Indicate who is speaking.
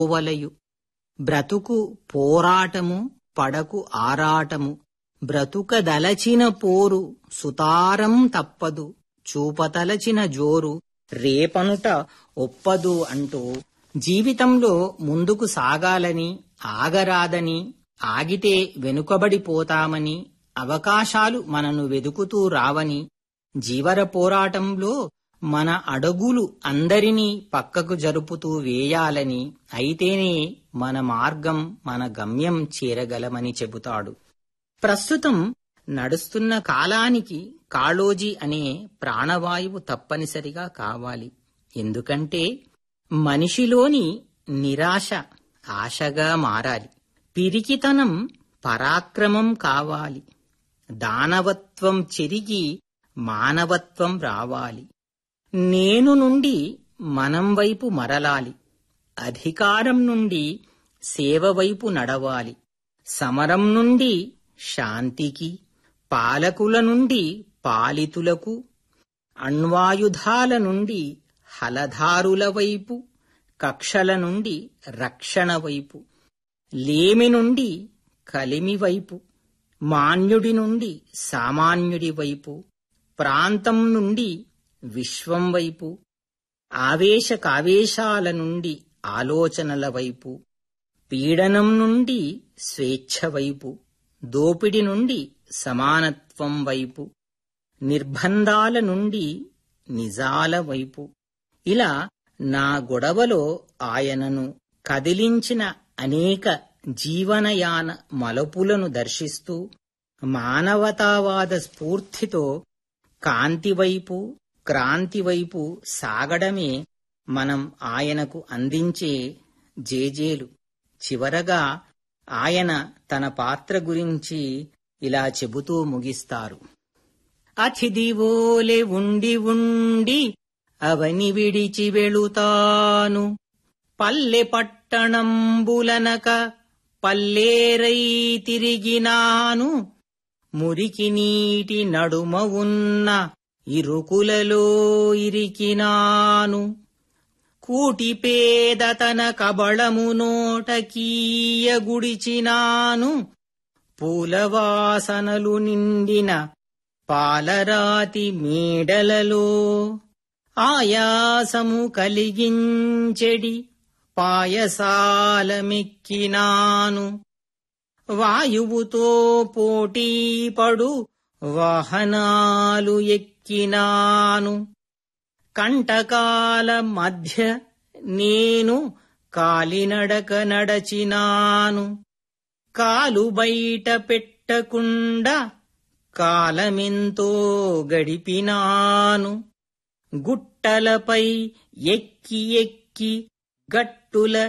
Speaker 1: ఓవలయు బ్రతుకు పోరాటము పడకు ఆరాటము బ్రతుకదలచిన పోరు సుతారం తప్పదు చూపతలచిన జోరు రేపనుట ఒప్పదు అంటూ జీవితంలో ముందుకు సాగాలని ఆగరాదని ఆగితే వెనుకబడిపోతామని అవకాశాలు మనను వెదుకుతూ రావని జీవర పోరాటంలో మన అడుగులు అందరినీ పక్కకు జరుపుతూ వేయాలని అయితేనే మన మార్గం మన గమ్యం చేరగలమని చెబుతాడు ప్రస్తుతం నడుస్తున్న కాలానికి కాళోజీ అనే ప్రాణవాయువు తప్పనిసరిగా కావాలి ఎందుకంటే మనిషిలోని నిరాశ ఆశగా మారాలి పిరికితనం పరాక్రమం కావాలి దానవత్వం చెరిగి మానవత్వం రావాలి నేను నుండి మనం వైపు మరలాలి అధికారం నుండి సేవ వైపు నడవాలి సమరం నుండి శాంతికి పాలకుల నుండి పాలితులకు అణ్వాయుధాల నుండి హలధారుల వైపు కక్షల నుండి రక్షణ వైపు లేమి నుండి కలిమి వైపు మాన్యుడి నుండి సామాన్యుడి వైపు ప్రాంతం నుండి విశ్వం వైపు ఆవేశకావేశాల నుండి ఆలోచనల వైపు పీడనం నుండి స్వేచ్ఛ వైపు దోపిడి నుండి సమానత్వం వైపు నిర్బంధాల నుండి నిజాల వైపు ఇలా నా గొడవలో ఆయనను కదిలించిన అనేక జీవనయాన మలుపులను దర్శిస్తూ మానవతావాద స్ఫూర్తితో కాంతివైపు క్రాంతివైపు సాగడమే మనం ఆయనకు అందించే జేజేలు చివరగా ఆయన తన పాత్ర గురించి ఇలా చెబుతూ ముగిస్తారు అతిథివోలె ఉండి ఉండి అవని విడిచి వెళుతాను పల్లె పట్టణంబులనక పల్లేరై తిరిగినాను మురికి నీటి నడుమ ఉన్న ఇరుకులలో ఇరికినాను కూటి పేదతన కబళము నోటకీయ గుడిచినాను పూలవాసనలు నిండిన పాలరాతి మేడలలో ఆయాసము కలిగించెడి పాయసాలమెక్కినాను వాయువుతో పోటీపడు వాహనాలు ఎక్కినాను కంటకాల మధ్య నేను కాలినడక నడచినాను కాలు బయట పెట్టకుండా కాలమెంతో గడిపినాను గుట్టలపై ఎక్కి ఎక్కి గట్టుల